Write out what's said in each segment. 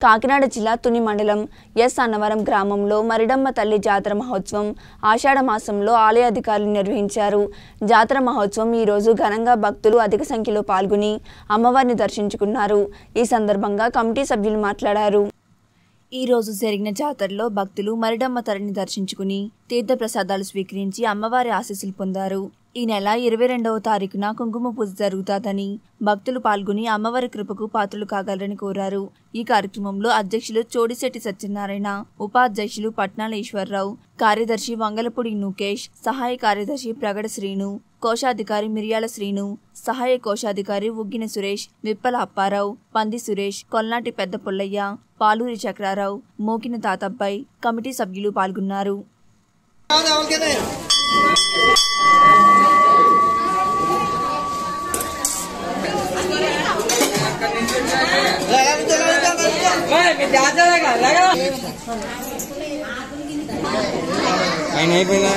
కాకినాడ జిల్లా తుని మండలం ఎస్ అన్నవరం గ్రామంలో మరిడమ్మ తల్లి జాతర మహోత్సవం ఆషాఢ మాసంలో ఆలయ అధికారులు నిర్వహించారు జాతర మహోత్సవం ఈ రోజు ఘనంగా భక్తులు అధిక సంఖ్యలో పాల్గొని అమ్మవారిని దర్శించుకున్నారు ఈ సందర్భంగా కమిటీ సభ్యులు మాట్లాడారు ఈ రోజు జరిగిన జాతరలో భక్తులు మరిడమ్మ తల్లిని దర్శించుకుని తీర్థప్రసాదాలు స్వీకరించి అమ్మవారి ఆశీస్సులు పొందారు ఈ నెల ఇరవై రెండవ తారీఖున కుంకుమ పూజ జరుగుతాదని భక్తులు పాల్గొని అమ్మవారి కృపకు పాత్రలు కాగలరని కోరారు ఈ కార్యక్రమంలో అధ్యక్షులు చోడిశెట్టి సత్యనారాయణ ఉపాధ్యక్షులు పట్నాల ఈశ్వరరావు కార్యదర్శి వంగలపూడి నుకేష్ సహాయ కార్యదర్శి ప్రగడ శ్రీను కోశాధికారి మిరియాల శ్రీను సహాయ కోశాధికారి ఉగ్గిన సురేష్ విప్పల అప్పారావు పంది సురేష్ కొల్నాటి పెద్ద పుల్లయ్య పాలూరి చక్రారావు మోకిన తాతబ్బాయి కమిటీ సభ్యులు పాల్గొన్నారు ఆయన అయిపోయిందా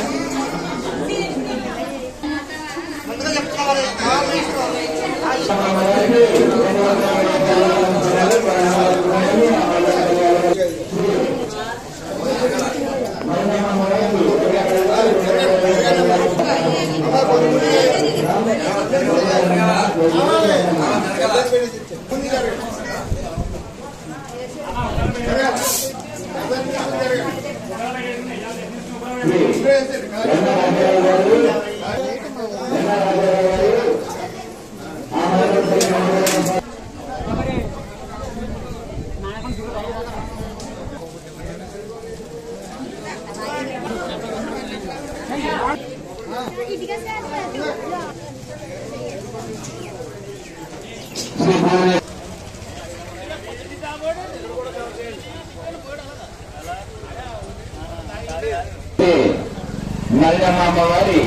మల్లమ్మ అమ్మవారి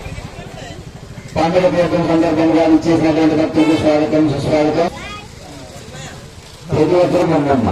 పండుగ తీర్థం సందర్భంగా ఇచ్చేసినటువంటి భక్తులకు స్వాగతం సుస్వాగతం ప్రతి ఒక్కరు మల్లమ్మ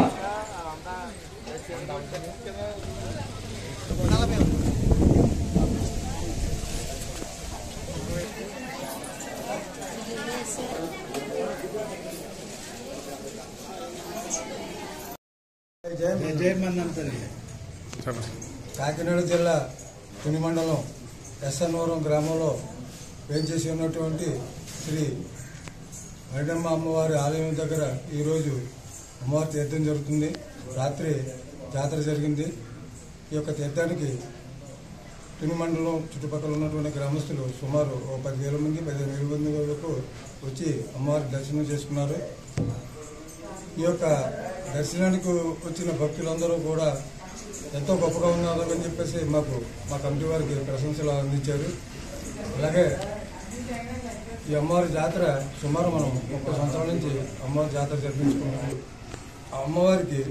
కాకినాడ జిల్లా తుని మండలం ఎస్ఎన్వరం గ్రామంలో వేంచేసి ఉన్నటువంటి శ్రీ వైడమ్మ అమ్మవారి ఆలయం దగ్గర ఈరోజు అమ్మవారి తీర్థం జరుగుతుంది రాత్రి జాతర జరిగింది ఈ యొక్క తీర్థానికి తుని మండలం చుట్టుపక్కల ఉన్నటువంటి గ్రామస్తులు సుమారు ఓ పదివేల మంది పదిహేను వేల మంది వరకు వచ్చి అమ్మవారి దర్శనం చేసుకున్నారు ఈ యొక్క దర్శనానికి వచ్చిన భక్తులందరూ కూడా ఎంతో గొప్పగా ఉన్నారు అని చెప్పేసి మాకు మా కమిటీ వారికి ప్రశంసలు అందించారు అలాగే ఈ అమ్మవారి జాతర సుమారు మనం ముప్పై సంవత్సరాల నుంచి అమ్మవారి జాతర జరిపించుకుంటున్నాం ఆ అమ్మవారికి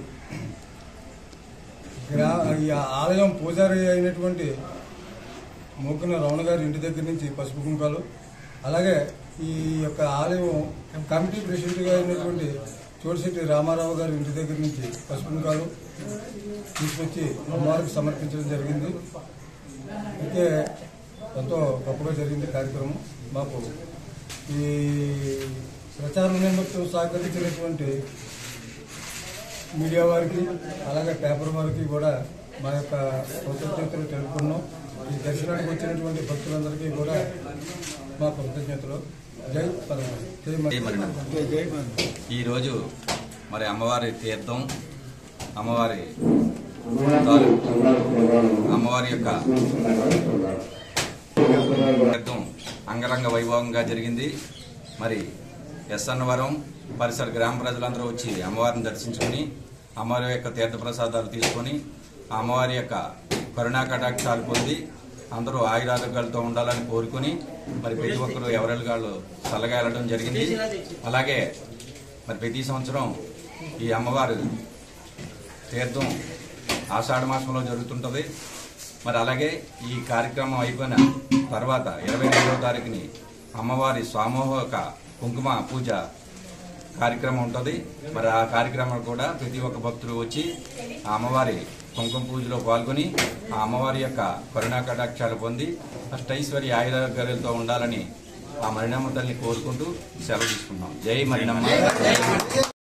గ్రా ఈ ఆలయం పూజారి అయినటువంటి మూకిన రమణ గారి ఇంటి దగ్గర నుంచి పసుపు కుంకాలు అలాగే ఈ యొక్క ఆలయం కమిటీ ప్రెసిడెంట్గా అయినటువంటి చోటిశెట్టి రామారావు గారి ఇంటి దగ్గర నుంచి పసుపు కుంకాలు తీసుకొచ్చి అమ్మవారికి సమర్పించడం జరిగింది అయితే ఎంతో గొప్పగా జరిగింది కార్యక్రమం మాకు ఈ ప్రచారం నిమిత్తం సహకరించినటువంటి మీడియా వారికి అలాగే పేపర్ వారికి కూడా మా యొక్క కృతజ్ఞతలు తెలుపుకున్నాం ఈ దర్శనానికి వచ్చినటువంటి భక్తులందరికీ కూడా మా కృతజ్ఞతలు జై పరమ జై మరి జై మరి ఈరోజు మరి అమ్మవారి తీర్థం అమ్మవారి తాలూ- అమ్మవారి యొక్క తీర్థం అంగరంగ వైభవంగా జరిగింది మరి ఎస్ఎన్నవరం పరిసర గ్రామ ప్రజలందరూ వచ్చి అమ్మవారిని దర్శించుకుని అమ్మవారి యొక్క తీర్థ ప్రసాదాలు తీసుకొని ఆ అమ్మవారి యొక్క కరుణా కటాక్షాలు పొంది అందరూ ఆయురారోగ్యాలతో ఉండాలని కోరుకుని మరి ప్రతి ఒక్కరూ ఎవరెళ్ళగాళ్ళు చల్లగా వెళ్ళడం జరిగింది అలాగే మరి ప్రతి సంవత్సరం ఈ అమ్మవారు తీర్థం ఆషాఢ మాసంలో జరుగుతుంటుంది మరి అలాగే ఈ కార్యక్రమం అయిపోయిన తర్వాత ఇరవై రెండవ తారీఖుని అమ్మవారి సామూహిక కుంకుమ పూజ కార్యక్రమం ఉంటుంది మరి ఆ కార్యక్రమం కూడా ప్రతి ఒక్క భక్తులు వచ్చి ఆ అమ్మవారి కుంకుమ పూజలో పాల్గొని ఆ అమ్మవారి యొక్క కరుణా కటాక్షాలు పొంది అష్టైశ్వర్య ఆయురారోగ్యాలతో ఉండాలని ఆ మరిణమ్మ తల్లిని కోరుకుంటూ సెలవు తీసుకున్నాం జై మరిణమ్మ